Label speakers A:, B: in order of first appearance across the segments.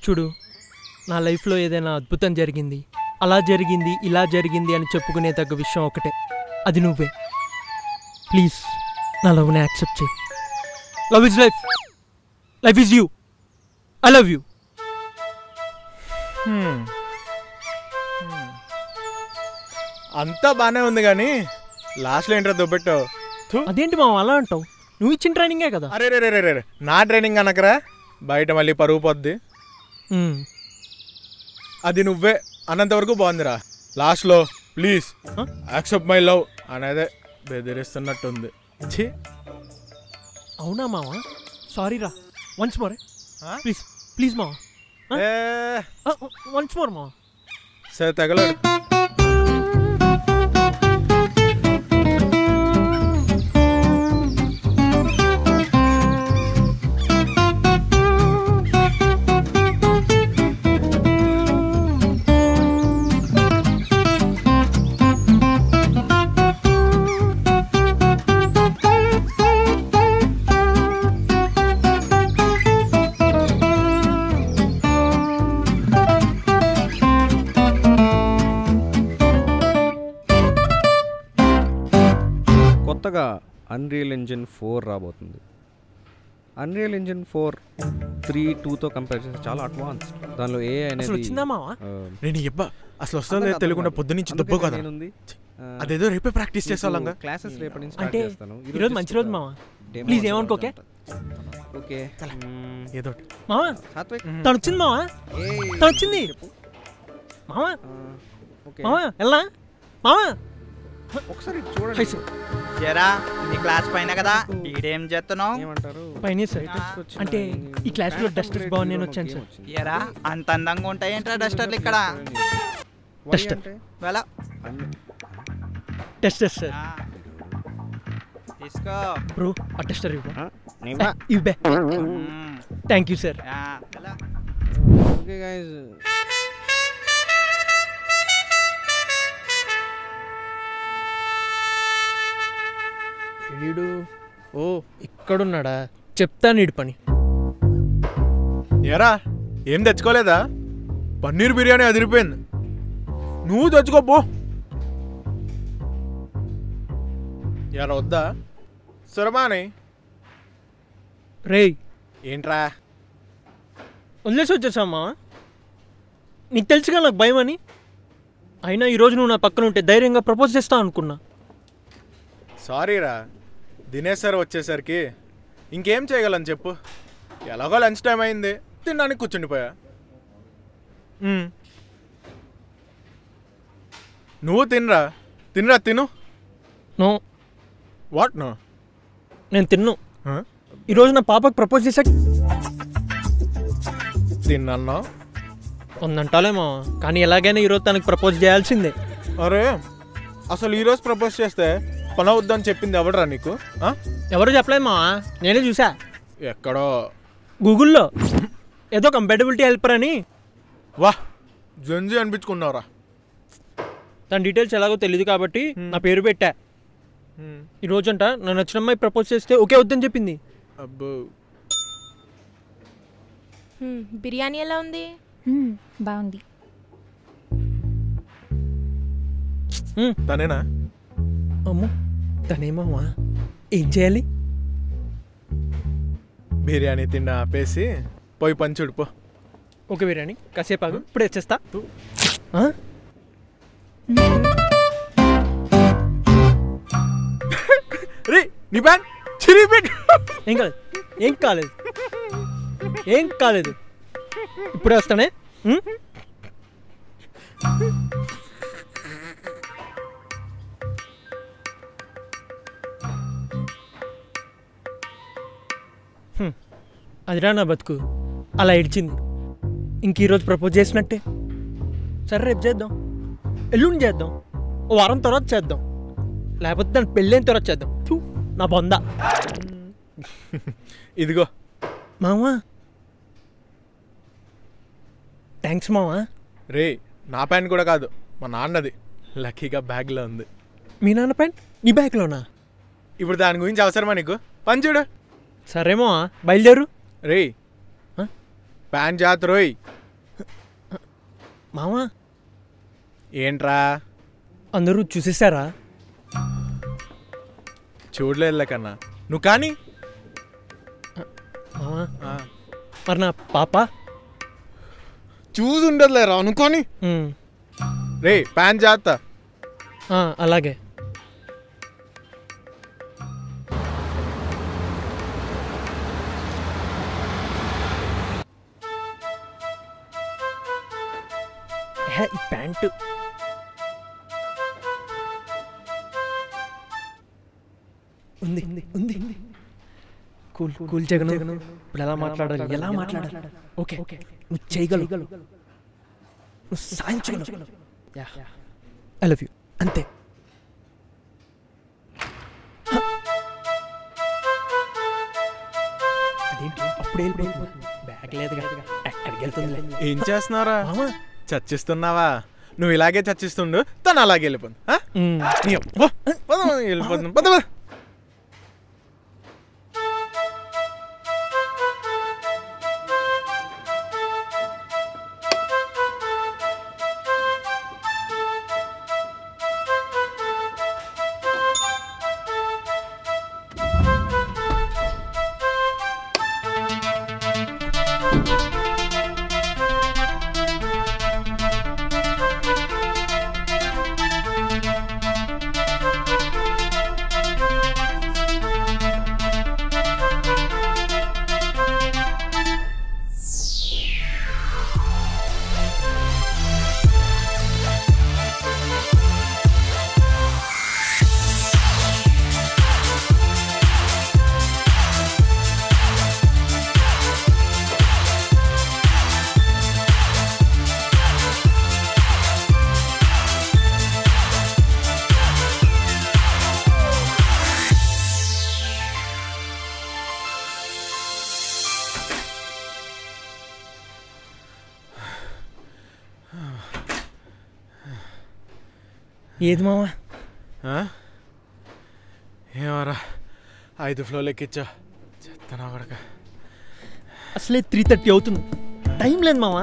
A: చూడు నా లైఫ్లో ఏదైనా అద్భుతం జరిగింది అలా జరిగింది ఇలా జరిగింది అని చెప్పుకునే తగ్గ విషయం ఒకటే అది నువ్వే ప్లీజ్ నా లవ్ని యాక్సెప్ట్ చేయి love is life life is you I love you
B: hmm. Hmm. అంతా బాగానే ఉంది కానీ లాస్ట్లో ఏంట్రా దుబ్బెట్టావు థు.
A: అదేంటి మామ అలా అంటావు నువ్వు ఇచ్చిన ట్రైనింగే కదా
B: అరే రే రే రే రే నా ట్రైనింగ్ అనకరా బయట మళ్ళీ పరుగు పోద్ది
A: మ్.
B: అది నువ్వే అన్నంత వరకు బాగుందిరా లాస్ట్లో please
A: Huh?
B: Accept my love అనేదే బెదిరిస్తున్నట్టుంది ఛీ
A: అవునా మామ సారీ రా once more
B: Huh?
A: Please please మామ
B: ఏ,
A: వన్స్ మోర్ మామ
B: సరే తగలడు
C: కొత్తగా అన్రియల్ ఇంజిన్ ఫోర్ రాబోతుంది అన్రియల్ ఇంజిన్ ఫోర్ త్రీ టూతో కంపేర్ చేస్తే చాలా అడ్వాన్స్ దానిలో ఏ
A: అసలు
C: అనేది
A: వచ్చిందా మామ
C: ఆ,
B: నేను ఇబ్బ అసలు వస్తుందో
C: అందరికీ
B: తెలియకుండా
C: అర్థం
B: పొద్దు నుంచి
C: కాదు.
B: దుబ్బ
C: అందుకే
B: కదా
C: నేనుంది. ఆ,
B: అదేదో రేపే ప్రాక్టీస్
C: మీకు
B: చేసేవాళ్ళంగా
C: క్లాసెస్ రేపటి నుంచి స్టార్ట్
A: అంటే
C: చేస్తాను
A: ఈరోజు మంచి రోజు మామ
C: demo
A: ప్లీజ్
C: రోజు
A: ఏమనుకోకే
C: ఉంటుంది. ఓకే మ్మ్.
B: ఏదో
A: మామ
C: సాత్విక్
A: తను వచ్చింది మామ
C: ఏయ్,
A: తను వచ్చింది
C: చెప్పు.
A: మామ
C: ఆ, ఓకే
A: మామ ఎలా మామ
C: ఒకసారి చూడండి
A: హై సార్
D: జరా నీ క్లాస్ పైన కదా ఈడేం చేస్తున్నావు
C: ఏమంటారు
A: పైన సార్
C: Latest వచ్చిన
A: అంటే ఈ క్లాస్లో
C: Phantom
A: డస్టర్స్
C: Blade
A: బాగున్నాయి
C: hero
A: వచ్చాను
C: game
A: సార్
C: వచ్చింది.
D: ఎరా అంత అందంగా ఉంటాయేంట్రా డస్టర్లు ఇక్కడ
C: Why
A: Duster.
C: అంటే
D: వెళ్ళ
C: అన్ని-
A: టెస్టర్ సార్
D: ఆ. తీసుకో
A: బ్రో ఆ టెస్టర్ ఇవ్వ
C: ఆ, నీవా?
A: ఇవ్వ
D: మ్మ్.
A: థ్యాంక్ యూ సార్
D: ఆ, వెళ్ళ.
C: Okay guys.
A: వీడు ఓ ఇక్కడున్నాడా చెప్తాను ఇడు పని
B: ఏరా ఏం తెచ్చుకోలేదా పన్నీర్ బిర్యానీ అదిరిపోయింది నువ్వు తెచ్చుకో పో ఎరా వద్దా సురమాని
A: రేయ్
B: ఏంట్రా
A: వదిలేసి వచ్చేసామా నీకు తెలుసుగా నాకు భయం అని అయినా ఈరోజు నువ్వు నా పక్కన ఉంటే ధైర్యంగా ప్రపోజ్ చేస్తా అనుకున్నా
B: సారీరా దినేష్ సార్ వచ్చేసరికి ఇంకేం చేయగలను చెప్పు ఎలాగో లంచ్ టైం అయింది తినడానికి కూర్చుండిపోయా మ్మ్. నువ్వు తినరా తినరా తిను
A: నో
B: వాట్ నో
A: నేను తిన్ను ఈరోజు నా పాపకు ప్రపోజ్ చేశాక
B: తిన్నా
A: ఉందంటాలేమో కానీ ఎలాగైనా ఈరోజు తనకు ప్రపోజ్ చేయాల్సిందే
B: అరే అసలు ఈరోజు ప్రపోజ్ చేస్తే పని అవుద్దని చెప్పింది ఎవడరా నీకు ఆ?
A: ఎవరు చెప్పలేదు మా నేనే చూసా
B: ఎక్కడో
A: గూగుల్లో ఏదో కంపాటబిలిటీ హెల్పర్ అని
B: వా జంజి అనిపించుకున్నావురా
A: తన డీటెయిల్స్ ఎలాగో తెలియదు కాబట్టి నా పేరు పెట్టా ఈ రోజంట నన్ను నచ్చిన అమ్మాయి ప్రపోజ్ చేస్తే ఓకే వద్దని చెప్పింది
B: అబ్బో
E: హ్మ్, బిర్యానీ ఎలా ఉంది
F: మ్మ్, బాగుంది
A: హ్మ్,
B: తనేనా
A: అమ్మో తనేమమ్మా ఏం చేయాలి
B: బిర్యానీ తిండి ఆపేసి పోయి పంచుడు పో
A: ఓకే బిర్యానీ కాసేపు ఆగు ఇప్పుడు వచ్చేస్తా ఆ?
B: రే నీ బ్యాన్ చిరిపెట్టు
A: ఏం కాలేదు ఏం కాలేదు ఏం కాలేదు ఇప్పుడే వస్తానే హ్మ్? హ్మ్. అదిరా నా బతుకు అలా ఇడిచింది ఇంక ఈరోజు ప్రపోజ్ చేసినట్టే సరే రేపు చేద్దాం ఎల్లుండి చేద్దాం ఓ వారం తర్వాత చేద్దాం లేకపోతే దాని పెళ్ళైన తర్వాత చేద్దాం థు, నా బొంద
B: ఇదిగో
A: మామా థ్యాంక్స్ మామా
B: రే నా ప్యాంట్ కూడా కాదు మా నాన్నది లక్కీగా బ్యాగ్లో ఉంది
A: మీ నాన్న ప్యాంట్ నీ బ్యాగ్లోనా
B: ఇప్పుడు దాని గురించి అవసరమా నీకు పని చూడు
A: సరే మావా బయలుదేరు
B: రే
A: హ?
B: ప్యాంట్ జాతరోయ్
A: మామా
B: ఏంట్రా
A: అందరూ చూసేసారా
B: చూడలేదు కన్నా నువ్వు కానీ
A: మామా
B: ఆ,
A: మరి నా పాప
B: చూసి ఉండదులేరా అనుకోని
A: ఉమ్,
B: రే ప్యాన్ జాగ్రత్త
A: ఆ, అలాగే హే, ఈ ప్యాంటు ఉంది ఉంది ఉంది కూల్ కూల్ జగన్ ఇప్పుడు ఎలా మాట్లాడాలి ఎలా మాట్లాడాలి ఓకే నువ్వు చేయగలవు నువ్వు సాధించగలవు ఐ లవ్ యూ అంతే అదేంటి అప్పుడు వెళ్ళిపోతుంది బ్యాగ్ లేదు కదా ఎక్కడికి వెళ్తుంది
B: ఏం చేస్తున్నారా
A: మామా
B: చర్చిస్తున్నావా నువ్వు ఇలాగే చర్చిస్తుండు తను అలాగే వెళ్ళిపోతుంది ఆ? నీ అబ్బా, పద, పద, వెళ్ళిపోతుంది పద పద.
A: ఏది మామా
B: ఆ? ఏమరా ఐదు ఫ్లోర్ ఎక్కిచ్చా చెత్తనా కొడక
A: అసలే త్రీ థర్టీ అవుతుంది టైం లేదు మామా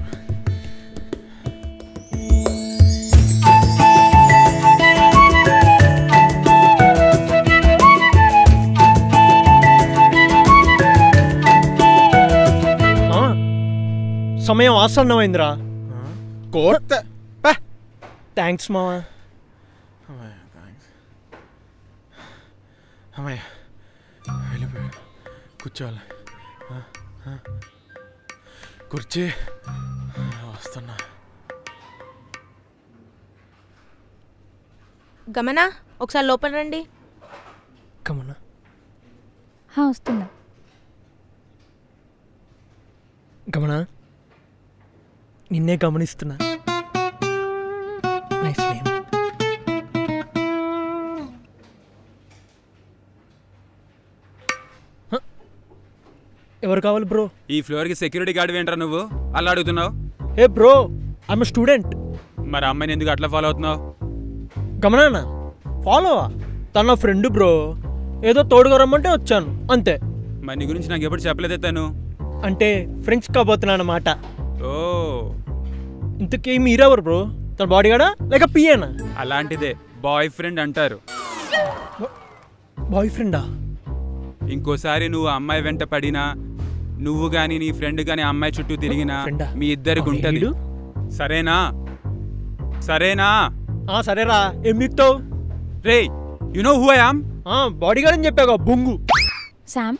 A: మామా, సమయం ఆసన్నమైందిరా
B: కోర్త పా.
A: థ్యాంక్స్ మామా
B: అమ్మయ్య, థాంక్స్. అమ్మయ్య వెళ్ళిపోయాడు కూర్చోవాలి ఆ, ఆ. కుర్చీ ఆ, వస్తున్నా
E: గమనా ఒకసారి లోపల రండి
A: కమన్నా
F: హా, వస్తున్నా
A: గమనా నిన్నే గమనిస్తున్నా నైస్ నేమ్ ఎవరు కావాలి బ్రో
G: ఈ ఫ్లోర్కి సెక్యూరిటీ గార్డ్ ఏంట్రా నువ్వు అలా అడుగుతున్నావు
A: ఏ బ్రో ఐఎమ్ స్టూడెంట్
G: మరి అమ్మాయిని ఎందుకు అట్లా ఫాలో అవుతున్నావు
A: గమనా ఫాలోవా తన నా ఫ్రెండ్ బ్రో ఏదో తోడుగా రమ్మంటే వచ్చాను అంతే
G: మరి నీ గురించి నాకు ఎప్పుడు చెప్పలేదే తను
A: అంటే ఫ్రెండ్స్ కాబోతున్నాను అన్నమాట
G: ఓ
A: ఇంతకీ మీరెవరు బ్రో తన బాడీగాడా లేక పియేనా
G: అలాంటిదే బాయ్ ఫ్రెండ్ అంటారు
A: బాయ్ ఫ్రెండా
G: ఇంకోసారి నువ్వు ఆ అమ్మాయి వెంట పడినా నువ్వు గాని నీ ఫ్రెండ్ గాని ఆ అమ్మాయి చుట్టూ తిరిగినా
A: ఫ్రెండా?
G: మీ ఇద్దరికి
A: అవునా,
G: ఉంటది
A: ఈడు?
G: సరేనా సరేనా
A: ఆ, సరేరా ఏం మిక్తావు
G: రే you know who I am
A: bodyguard అని చెప్పాగా బొంగు
F: శామ్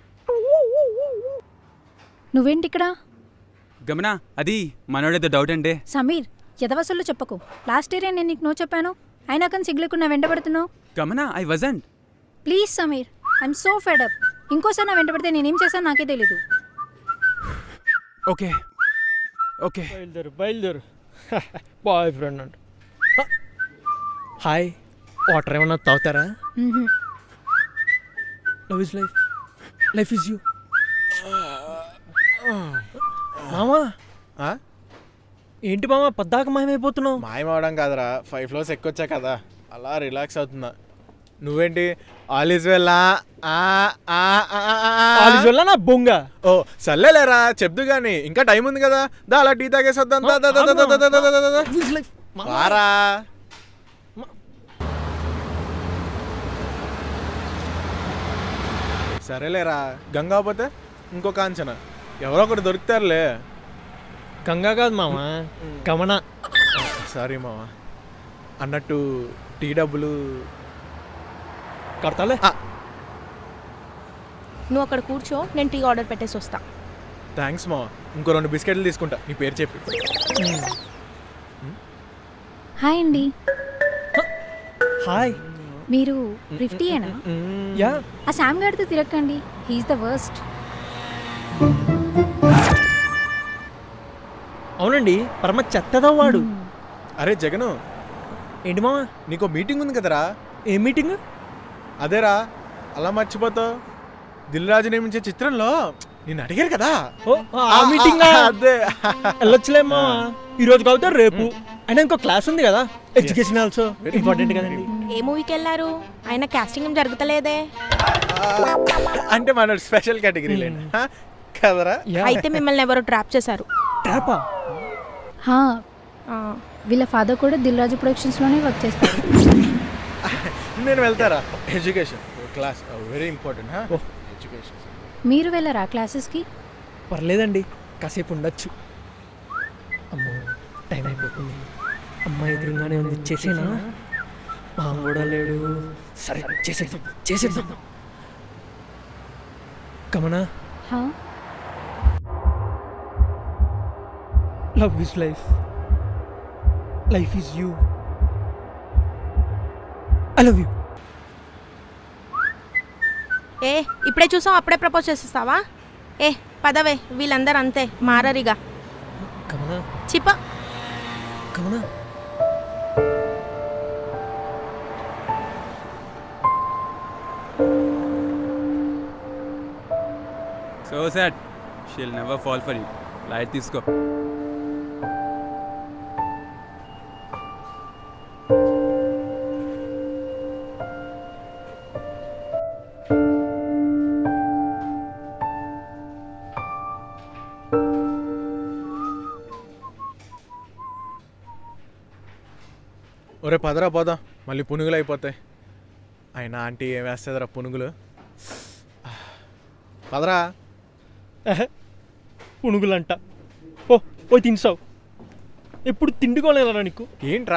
F: నువ్వేంటి ఇక్కడ
G: గమనా అది మనోడేదో డౌట్ అంటే
F: సమీర్ ఎదవసలు చెప్పకు లాస్ట్ ఇయర్ నేను నీకు నో చెప్పాను అయినా కానీ సిగ్గులేకుండా వెంటబడుతున్నావు
G: గమనా I wasn't
F: please Sameer I'm so fed up ఇంకోసారి నా వెంటబడితే నేనేం చేశాను నాకే తెలీదు
G: ఓకే ఓకే
A: బయలుదేరు బయలుదేరు బాయ్ ఫ్రెండ్ అంట హాయ్ వాటర్ ఏమన్నా తాగుతారా
F: మ్మ్హ్మ్.
A: Love is life life is you మామా
B: ఆ?
A: ఏంటి మామా పద్దాక మాయమైపోతున్నావు
B: మాయమవడం కాదురా ఫైవ్ ఫ్లోర్స్ ఎక్కొచ్చా కదా అలా రిలాక్స్ అవుతున్నా నువ్వేంటి ఆల్ ఈజ్ వెల్
A: కాలేజ్ వల్ల నా బొంగ
B: ఓ సర్లేలేరా చెప్దు గాని ఇంకా టైం ఉంది కదా దా అలా టీ తాగేసొద్దాం దా, దా, దా, దా, దా, దా, దా, దా, దా, దా. వారా సరేలేరా గంగా పోతే ఇంకో కాంచన ఎవరో ఒకటి దొరుకుతారులే
A: గంగా కాదు మామ గమన
B: సారీ మామ అన్నట్టు టీ డబ్బులు
A: కడతాలే
E: నువ్వు అక్కడ కూర్చో నేను టీ ఆర్డర్ పెట్టేసి వస్తా
B: థ్యాంక్స్ మామ ఇంకో రెండు బిస్కెట్లు తీసుకుంటా నీ పేరు చెప్పి
F: హాయ్ అండి
A: హాయ్
F: మీరు ఫిఫ్టీయేనా
A: యా
F: ఆ శామ్ గారితో తిరగకండి హీఈస్ ద వర్స్ట్
A: అవునండి పరమ చెత్తదా వాడు
B: అరే జగను
A: ఏంటి మామ
B: నీకో మీటింగ్ ఉంది కదరా
A: ఏ మీటింగ్
B: అదేరా అలా మర్చిపోతావు దిల్ రాజు నియమించే చిత్రంలో నేను అడిగారు కదా
A: ఓ ఆ మీటింగ్
B: అదే
A: వెళ్ళొచ్చులే మామ ఈ రోజు కాకపోతే రేపు అయినా ఇంకో క్లాస్ ఉంది కదా ఎడ్యుకేషన్ ఆల్సో ఇంపార్టెంట్ కదండి
E: ఏ మూవీకి వెళ్ళారు ఆయన కాస్టింగ్ ఏం జరుగుతలేదే
B: అంటే మన స్పెషల్ కేటగిరీ కదరా
A: యా
E: అయితే మిమ్మల్ని ఎవరు ట్రాప్ చేశారు
A: ట్రాపా
F: హా
E: ఆ,
F: వీళ్ళ ఫాదర్ కూడా దిల్ రాజు ప్రొడక్షన్స్లోనే వర్క్ చేస్తారు
B: నేను వెళ్తారా ఎడ్యుకేషన్ క్లాస్ వెరీ ఇంపార్టెంట్
A: ఓ.
B: ఎడ్యుకేషన్
F: మీరు వెళ్ళరా క్లాసెస్కి
A: పర్లేదండి కాసేపు ఉండొచ్చు అమ్మో టైం అయిపోతుంది అమ్మాయి ఎదురుగానే ఉంది చేసేనా మా కూడా లేడు సరే చేసేద్దాం చేసేద్దాం కమనా
F: హా
A: love is life life is you I love you
E: ఏ ఇప్పుడే చూసావు అప్పుడే ప్రపోజ్ చేసేస్తావా ఏ పదవే వీళ్ళందరూ అంతే మారరిగా
A: కమనా
E: చిప
A: కమనా
G: so sad she'll never fall for you light తీసుకో
B: ఒరే పదరా పోదాం మళ్ళీ పునుగులు అయిపోతాయి అయినా ఆంటీ ఏం వేస్తుందిరా పునుగులు పదరా
A: పునుగులంట ఓ పోయి తినసావు ఎప్పుడు తిండుకోలేదా నీకు
B: ఏంట్రా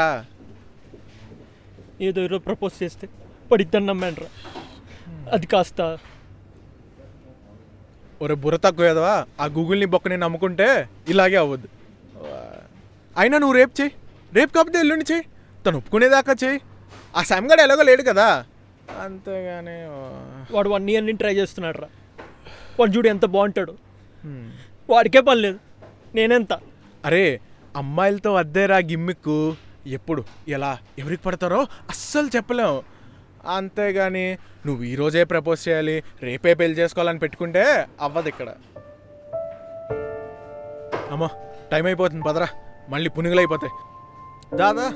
A: ఏదో ఏదో ప్రపోజ్ చేస్తే పడిద్దని నమ్మానురా అది కాస్త
B: ఒరే బుర్ర తక్కువ ఏదవా ఆ గూగుల్ని బొక్కని నమ్ముకుంటే ఇలాగే అవ్వద్దు అయినా నువ్వు రేపు చెయ్యి రేపు కాకపోతే ఎల్లుండి చెయ్యి తను ఒప్పుకునేదాకా చెయ్యి ఆ శామ్గడ్ ఎలాగో లేడు కదా అంతేగాని ఆ,
A: వాడు వన్ ఇయర్ నుంచి ట్రై చేస్తున్నాడు రా వాడు చూడు ఎంత బాగుంటాడు
B: హ్మ్.
A: వాడికే పని లేదు నేనెంత
B: అరే అమ్మాయిలతో అద్దేరా గిమ్మిక్కు ఎప్పుడు ఎలా ఎవరికి పడతారో అస్సలు చెప్పలేం అంతేగాని నువ్వు ఈ రోజే ప్రపోజ్ చేయాలి రేపే పెళ్లి చేసుకోవాలని పెట్టుకుంటే అవ్వదు ఇక్కడ అమ్మో టైం అయిపోతుంది పదరా మళ్ళీ పునుగులు అయిపోతాయి దాదా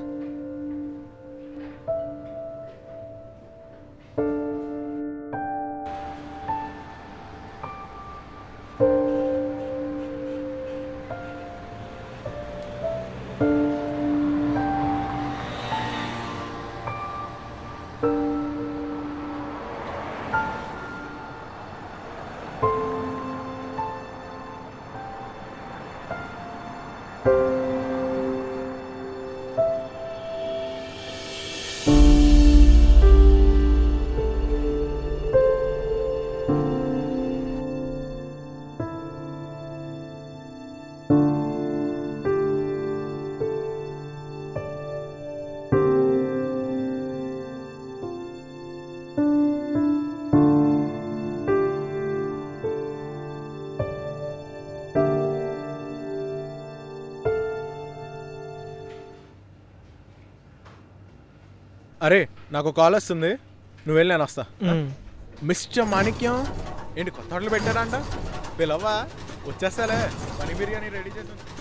B: అరే నాకు కాల్ వస్తుంది నువ్వు వెళ్ళి నేను వస్తా మిస్టర్ మాణిక్యం ఏంటి కొత్త హోటల్ పెట్టారా అంట పిలవ్వా వచ్చేస్తాలే పని బిర్యానీ రెడీ చేసి ఉంచు.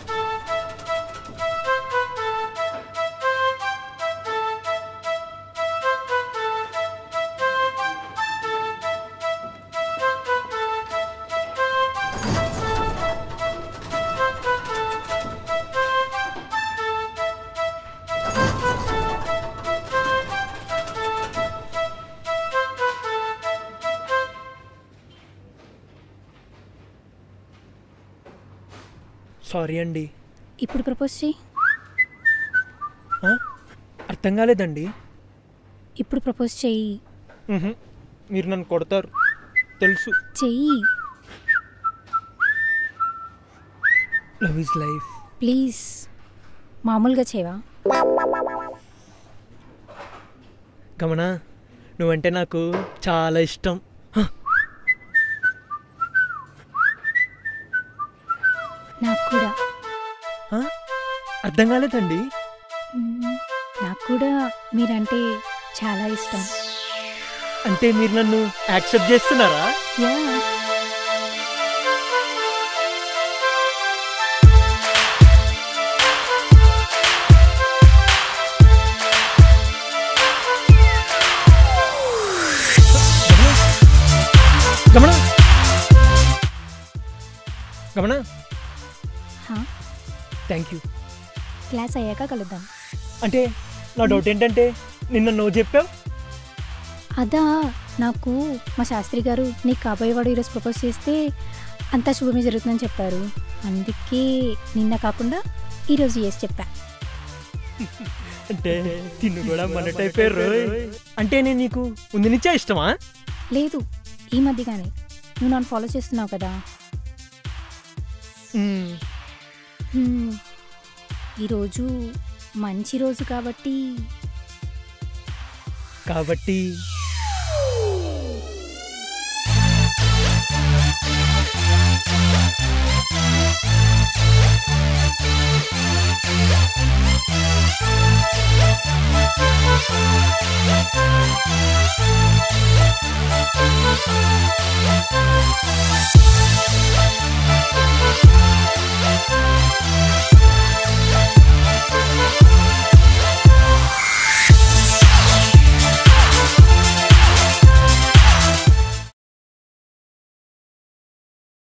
A: సారీ అండి
F: ఇప్పుడు ప్రపోజ్ చెయ్యి
A: ఆ? అర్థం కాలేదండి
F: ఇప్పుడు ప్రపోజ్ చెయ్యి
A: మ్హూ. మీరు నన్ను కొడతారు తెలుసు
F: చెయ్యి
A: లవ్ ఇస్ లైఫ్
F: ప్లీజ్ మామూలుగా చేయవా
A: గమనా నువ్వంటే నాకు చాలా ఇష్టం హ,
F: నాకు కూడా
A: ఆ? అర్థం కాలేదండి
F: మ్మ్. నాకు కూడా మీరంటే చాలా ఇష్టం
A: అంటే మీరు నన్ను యాక్సెప్ట్ చేస్తున్నారా
F: యా
A: గమనా గమనా
F: హా,
A: థ్యాంక్ యూ
F: క్లాస్ అయ్యాక కలుద్దాం
A: అంటే నా డౌట్ ఏంటంటే నిన్న నువ్వు చెప్పావు
F: అదా నాకు మా శాస్త్రి గారు నీకు కాబోయేవాడు ఈరోజు ప్రపోజ్ చేస్తే అంతా శుభమే జరుగుతుందని చెప్పారు అందుకే నిన్న కాకుండా ఈరోజు చేసి చెప్పా
A: అంటే తిన్ను కూడా మన టైపే రోయ్ అంటే నేను నీకు ముందు నుంచే ఇష్టమా
F: లేదు ఈ మధ్యగానే నువ్వు నన్ను ఫాలో చేస్తున్నావు కదా
A: మ్మ్.
F: హ్మ్, ఈరోజు మంచి రోజు కాబట్టి
A: కాబట్టి